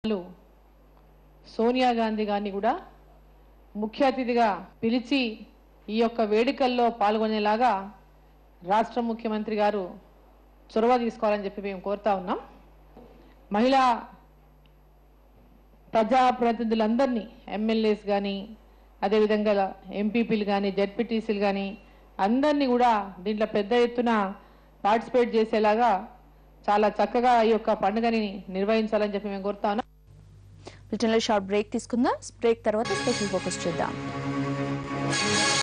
వాళ్ళు సోనియా గాంధీ గారిని కూడా ముఖ్య అతిథిగా పిలిచి ఈ యొక్క వేడుకల్లో పాల్గొనేలాగా రాష్ట్ర ముఖ్యమంత్రి గారు చొరవ తీసుకోవాలని చెప్పి మేము కోరుతా ఉన్నాం మహిళా ప్రజాప్రతినిధులందరినీ ఎమ్మెల్యేస్ కానీ అదేవిధంగా ఎంపీపీలు కానీ జడ్పీటీసీలు కానీ అందరినీ కూడా దీంట్లో పెద్ద ఎత్తున పార్టిసిపేట్ చేసేలాగా చాలా చక్కగా ఈ యొక్క పండుగని నిర్వహించాలని చెప్పి మేము కోరుతా ఉన్నాం బ్రిటన్లో షార్ట్ బ్రేక్ తీసుకుందాం బ్రేక్ తర్వాత స్పెషల్ ఫోకస్ చూద్దాం